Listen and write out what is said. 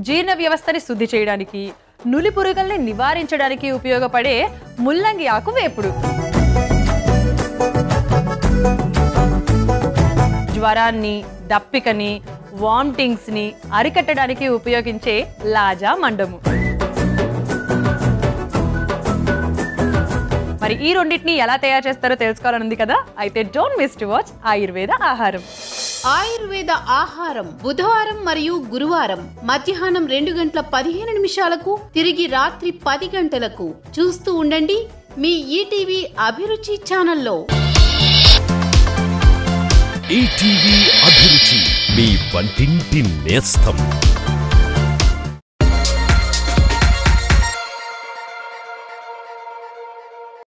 జీర్ణ వ్యవస్థని శుద్ధి చేయడానికి నులి పురుగుల్ని నివారించడానికి ఉపయోగపడే ముల్లంగి ఆకు వేపుడు జ్వరాన్ని దప్పికని వామిటింగ్స్ ని అరికట్టడానికి ఉపయోగించే లాజా మండము మరి ఈ రెండింటిని ఎలా తయారు చేస్తారో తెలుసుకోవాలనుంది కదా అయితే don't miss to watch ayurveda ఆహారం ఆయుర్వేద ఆహారం బుధవారం మరియు గురువారం మధ్యాహ్నం రెండు గంటల పదిహేను నిమిషాలకు తిరిగి రాత్రి పది గంటలకు చూస్తూ ఉండండి మీ ఈటీవీ అభిరుచి ఛానల్లో ఈటీవీ అభిరుచి మీ వంటింటి నేస్తం